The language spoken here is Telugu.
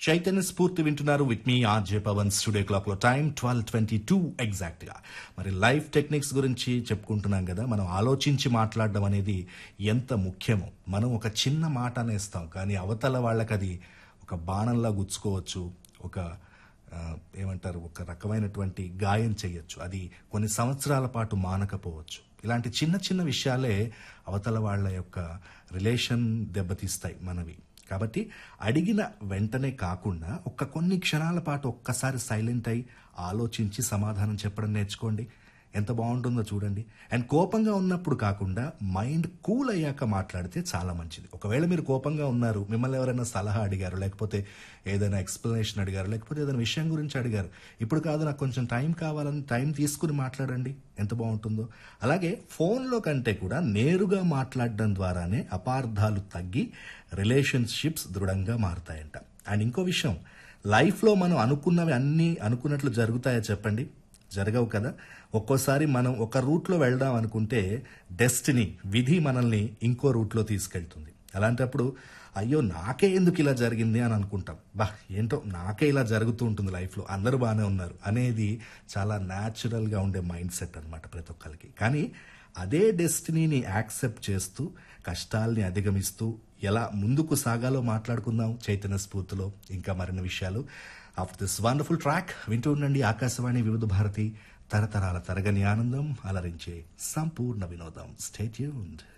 చైతన్య స్ఫూర్తి వింటున్నారు విత్ మీ ఆర్జే పవన్ స్టూడియో క్లాక్ లో time twelve twenty two exact గా మరి లైఫ్ టెక్నిక్స్ గురించి చెప్పుకుంటున్నాం కదా మనం ఆలోచించి మాట్లాడడం అనేది ఎంత ముఖ్యమో మనం ఒక చిన్న మాట అనేస్తాం కానీ అవతల వాళ్ళకి అది ఒక బాణంలా గుచ్చుకోవచ్చు ఒక ఆ, ఏమంటారు ఒక రకమైనటువంటి గాయం చేయొచ్చు అది కొన్ని సంవత్సరాల పాటు మానకపోవచ్చు ఇలాంటి చిన్న చిన్న విషయాలే అవతల వాళ్ళ యొక్క రిలేషన్ దెబ్బతీస్తాయి మనవి కాబట్టి అడిగిన వెంటనే కాకుండా ఒక్క కొన్ని క్షణాల పాటు ఒక్కసారి సైలెంట్ అయి ఆలోచించి సమాధానం చెప్పడం నేర్చుకోండి ఎంత బాగుంటుందో చూడండి అండ్ కోపంగా ఉన్నప్పుడు కాకుండా మైండ్ కూల్ అయ్యాక మాట్లాడితే చాలా మంచిది ఒకవేళ మీరు కోపంగా ఉన్నారు మిమ్మల్ని ఎవరైనా సలహా అడిగారు లేకపోతే ఏదైనా ఎక్స్ప్లెనేషన్ అడిగారు లేకపోతే ఏదైనా విషయం గురించి అడిగారు ఇప్పుడు కాదు నాకు కొంచెం టైం కావాలని టైం తీసుకుని మాట్లాడండి ఎంత బాగుంటుందో అలాగే ఫోన్లో కంటే కూడా నేరుగా మాట్లాడడం ద్వారానే అపార్థాలు తగ్గి రిలేషన్షిప్స్ దృఢంగా మారుతాయంట అండ్ ఇంకో విషయం లైఫ్లో మనం అనుకున్నవి అన్నీ అనుకున్నట్లు జరుగుతాయా చెప్పండి జరగవు కదా ఒక్కోసారి మనం ఒక రూట్లో వెళ్దాం అనుకుంటే డెస్టినీ విధి మనల్ని ఇంకో రూట్లో తీసుకెళ్తుంది అలాంటప్పుడు అయ్యో నాకే ఎందుకు ఇలా జరిగింది అని అనుకుంటాం బా ఏంటో నాకే ఇలా జరుగుతూ ఉంటుంది లైఫ్లో అందరూ బాగానే ఉన్నారు అనేది చాలా న్యాచురల్గా ఉండే మైండ్ సెట్ అనమాట ప్రతి ఒక్కరికి కానీ అదే డెస్టినీని యాక్సెప్ట్ చేస్తూ కష్టాల్ని అధిగమిస్తూ ఎలా ముందుకు సాగాలో మాట్లాడుకుందాం చైతన్య స్ఫూర్తిలో ఇంకా మరిన్ని విషయాలు ఆఫ్టర్ దిస్ వండర్ఫుల్ ట్రాక్ వింటూ ఉండండి ఆకాశవాణి వివిధ భారతి తరతరాల తరగని ఆనందం అలరించే సంపూర్ణ వినోదం స్టేట్యూన్డ్